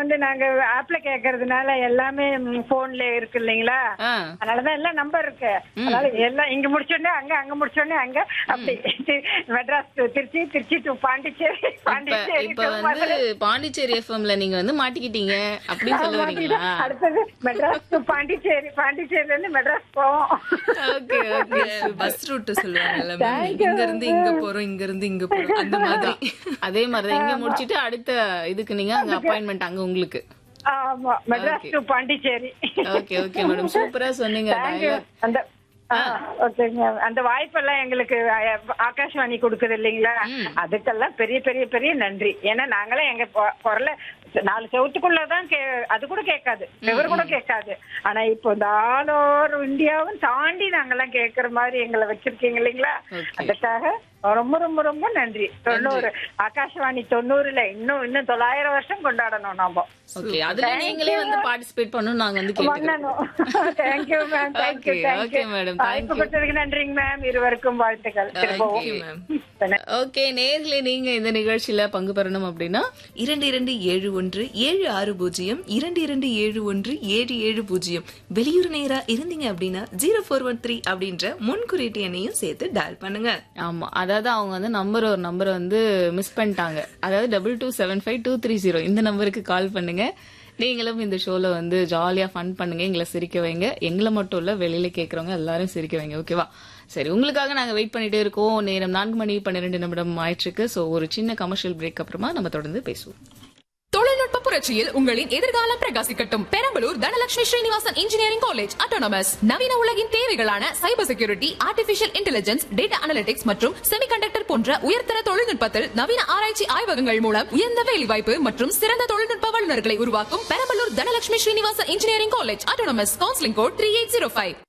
வந்து நாங்க ஆப்ல கேக்குறதுனால எல்லாமே போன்ல இருக்கு இல்லைங்களா ஆ. அதனாலதான் எல்லாம் நம்பர் இருக்கு அதனால எல்லாம் இங்க முடிச்சோடனே அங்க அங்க முடிச்சோடனே அங்க அப்படி தி- மெட்ராஸ் to திருச்சி திருச்சி டு பாண்டிச்சேரி இப்ப பாண்டிச்சேரி இப்ப to வந்து மதுரை. பாண்டிச்சேரி எஃப்எம்ல நீங்க வந்து மாட்டிக்கிட்டீங்க அப்படின்னு சொல்ல வரீங்களா அடுத்தது மெட்ராஸ் டு பாண்டிச்சேரி பாண்டிச்சேரில இருந்து மெட்ராஸ் போவோம் ஓகே ஓகே பஸ் ரூட் சொல்லுவாங்கல்ல ma'am. Thank you, இங்க இருந்து இங்க போறோம் இங்க இருந்து இங்க போறோம் அந்த மாதிரி அதே மாதிரிதான் இங்க முடிச்சிட்டு அடுத்த இதுக்கு நீங்க அங்க அப்பாயின்மெண்ட் அங்க உங்களுக்கு ஆமா Madras Okay. To Pondicherry okay okay madam சூப்பரா சொன்னீங்க தேங்க்யூ dialogue. அந்த ஆ, ஓகேங்க அந்த வாய்ப்பெல்லாம் எங்களுக்கு அஹ், ஆகாஷ்வாணி கொடுக்குது இல்லைங்களா அதுக்கெல்லாம் பெரிய பெரிய பெரிய நன்றி ஏன்னா நாங்களாம் எங்க பொ- குரல நாலு செவத்துக்குள்ளதான் கே அது கூட கேட்காது எவர் கூட கேட்காது ஆனா இப்போ இந்த ஆல் ஓவர் இந்தியாவும் தாண்டி நாங்கெல்லாம் கேட்கற மாதிரி எங்களை வச்சிருக்கீங்க இல்லைங்களா Okay. அதுக்காக ரொம்ப ரொம்ப ரொம்ப நன்றி தொண்ணூறு ஆகாஷ்வாணி தொண்ணூறுல இன்னும் இன்னும் தொள்ளாயிரம் வருஷம் கொண்டாடணும் நாம ஓகே அதுல நீங்களே வந்து பார்ட்டிசிபேட் பண்ணணும் நாங்க வந்து கேட்டுக்கிறோம் பண்ணணும் thank you ma'am thank you Okay, thank you okay, madam. Thank வாய்ப்பு you. கொடுத்ததுக்கு நன்றிங்க மேம் இருவருக்கும் வாழ்த்துக்கள் திரும்பவும் you, ma'am. ஓகே நேர்ல நீங்க இந்த நிகழ்ச்சியில பங்கு பெறணும் அப்படின்னா இரண்டு இரண்டு ஏழு ஒன்று ஏழு ஆறு பூஜ்ஜியம் இரண்டு இரண்டு ஏழு ஒன்று ஏழு ஏழு பூஜ்ஜியம் வெளியூர் நேரா இருந்தீங்க அப்படின்னா ஜீரோ ஃபோர் ஒன் த்ரீ அப்படின்ற முன்குறியீட்டு எண்ணையும் சேர்த்து டயல் பண்ணுங்க ஆமா அதாவது அவங்க வந்து நம்பர் ஒரு நம்பர் வந்து மிஸ் பண்ணிட்டாங்க அதாவது double two seven five two three zero இந்த நம்பருக்கு கால் பண்ணுங்க நீங்களும் இந்த ஷோல வந்து ஜாலியா ஃபன் பண்ணுங்க எங்களை சிரிக்க வைங்க எங்களை மட்டும் இல்ல வெளியில கேக்குறவங்க எல்லாரும் சிரிக்க வைங்க ஓகேவா சரி உங்களுக்காக நாங்க வெயிட் பண்ணிட்டே இருக்கோம் நேரம் நான்கு மணி பன்னிரெண்டு நிமிடம் ஆயிட்டிருக்கு சோ ஒரு சின்ன கமர்ஷியல் பிரேக் அப்புறமா நம்ம தொடர்ந்து பேசுவோம் தொழில்நுட்ப புரட்சியில் உங்களின் எதிர்காலம் பிரகாசிக்கட்டும் Perambalur Dhanalakshmi Srinivasan engineering college autonomous நவீன உலகின் தேவைகளான cyber security artificial intelligence data analytics மற்றும் செமிகண்டக்டர் போன்ற உயர்தர தொழில்நுட்பத்தில் நவீன ஆராய்ச்சி ஆய்வகங்கள் மூலம் உயர்ந்த வேலைவாய்ப்பு மற்றும் சிறந்த தொழில்நுட்ப வல்லுநர்களை உருவாக்கும் Perambalur Dhanalakshmi Srinivasan engineering college autonomous counselling code three eight zero five